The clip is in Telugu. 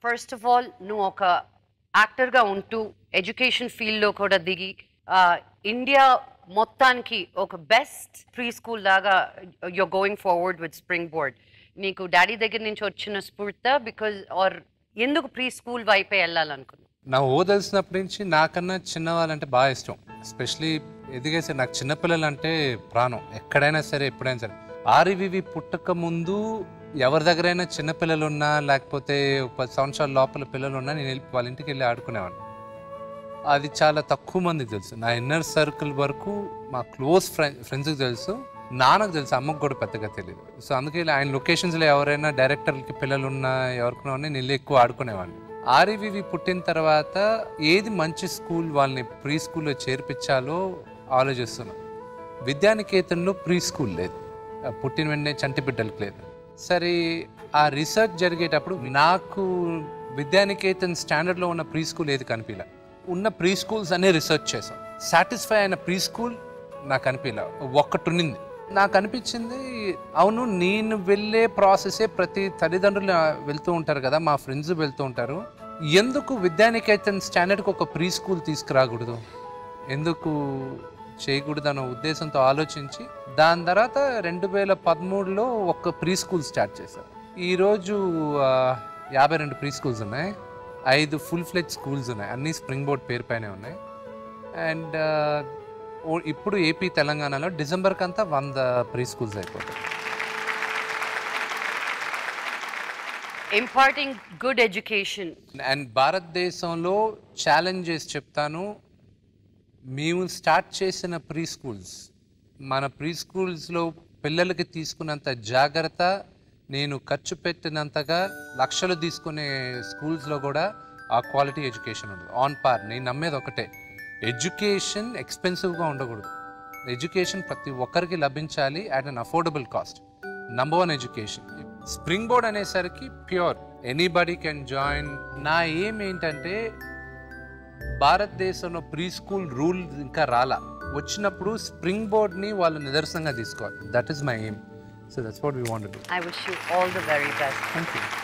ఫస్ట్ ఆఫ్ ఆల్ నువ్వు ఒక యాక్టర్గా ఉంటూ ఎడ్యుకేషన్ ఫీల్డ్లో కూడా దిగి ఇండియా మొత్తానికి ఒక బెస్ట్ ప్రీ స్కూల్ లాగా you're going forward with springboard నీకు డాడీ దగ్గర నుంచి వచ్చిన స్ఫూర్త బికాజ్ ఆర్ ఎందుకు ప్రీ స్కూల్ వైపే వెళ్ళాలనుకున్నావు నా ఓ తెలిసినప్పటి నుంచి నాకన్నా చిన్నవాళ్ళంటే బాగా ఇష్టం ఎస్పెషలీ ఎదిగేసే నాకు చిన్నపిల్లలు అంటే ప్రాణం ఎక్కడైనా సరే ఎప్పుడైనా సరే ఆర్ఈవివి పుట్టక ముందు ఎవరి దగ్గరైనా చిన్నపిల్లలు ఉన్నా లేకపోతే ఒక పది సంవత్సరాల లోపల పిల్లలు ఉన్నా నేను వెళ్ళి వాళ్ళ ఇంటికి వెళ్ళి ఆడుకునేవాడిని అది చాలా తక్కువ మందికి తెలుసు నా ఇన్నర్ సర్కిల్ వరకు మా క్లోజ్ ఫ్రెండ్ ఫ్రెండ్స్కి తెలుసు నాన్నకు తెలుసు అమ్మకు కూడా పెద్దగా తెలియదు సో అందుకే ఇలా ఆయన లొకేషన్స్లో ఎవరైనా డైరెక్టర్లకి పిల్లలు ఉన్నా ఎవరికైనా ఉన్నా నేను వెళ్ళి ఎక్కువ ఆడుకునేవాడిని ఆర్ఈవివి పుట్టిన తర్వాత ఏది మంచి స్కూల్ వాళ్ళని ప్రీ స్కూల్లో చేర్పించాలో ఆలోచిస్తున్నాం విద్యానికేతన్లో ప్రీ స్కూల్ లేదు ఆ పుట్టిన వెంటనే చంటి బిడ్డలకు లేదు సరే ఆ రీసెర్చ్ జరిగేటప్పుడు నాకు విద్యానికేతన్ స్టాండర్డ్లో ఉన్న ప్రీ స్కూల్ ఏది కనిపించలే ఉన్న ప్రీ స్కూల్స్ అనే రీసెర్చ్ చేసాం సాటిస్ఫై అయిన ప్రీ స్కూల్ నాకు అనిపించలే ఒక్కటి ఉన్నింది నాకు అనిపించింది అవును నేను వెళ్ళే ప్రాసెసే ప్రతి తల్లిదండ్రులు వెళ్తూ ఉంటారు కదా మా ఫ్రెండ్స్ వెళ్తూ ఉంటారు ఎందుకు విద్యానికేతన్ స్టాండర్డ్కి ఒక ప్రీ స్కూల్ తీసుకురాకూడదు ఎందుకు చేయకూడదు అన్న ఉద్దేశంతో ఆలోచించి దాని తర్వాత రెండు వేల పదమూడులో ఒక ప్రీ స్కూల్ స్టార్ట్ చేశారు ఈరోజు ఆ, యాభై రెండు ప్రీ స్కూల్స్ ఉన్నాయి ఐదు ఫుల్ ఫ్లెజ్ స్కూల్స్ ఉన్నాయి అన్నీ స్ప్రింగ్ బోర్డ్ పేరు పైనే ఉన్నాయి అండ్ ఇప్పుడు ఏపీ తెలంగాణలో డిసెంబర్కి అంతా వంద ప్రీ స్కూల్స్ అయిపోతాయి ఇంపార్టింగ్ గుడ్ ఎడ్యుకేషన్ అండ్ భారతదేశంలో ఛాలెంజెస్ చెప్తాను మేము స్టార్ట్ చేసిన ప్రీ స్కూల్స్ మన ప్రీ స్కూల్స్లో పిల్లలకి తీసుకున్నంత జాగ్రత్త నేను ఖర్చు పెట్టినంతగా లక్షలు తీసుకునే స్కూల్స్లో కూడా ఆ క్వాలిటీ ఎడ్యుకేషన్ ఉండదు ఆన్ పార్ నేను నమ్మేది ఒకటే ఎడ్యుకేషన్ ఎక్స్పెన్సివ్గా ఉండకూడదు ఎడ్యుకేషన్ ప్రతి ఒక్కరికి లభించాలి at an affordable cost number one education springboard అనేసరికి ప్యూర్ ఎనీబడి కెన్ జాయిన్ నా ఏం ఏంటంటే భారతదేశంలో ప్రీ స్కూల్ రూల్ ఇంకా రాలా వచ్చినప్పుడు స్ప్రింగ్ బోర్డ్ని వాళ్ళు నిదర్శనంగా తీసుకోవాలి that is my aim so that's what we want do I wish you all the very best thank you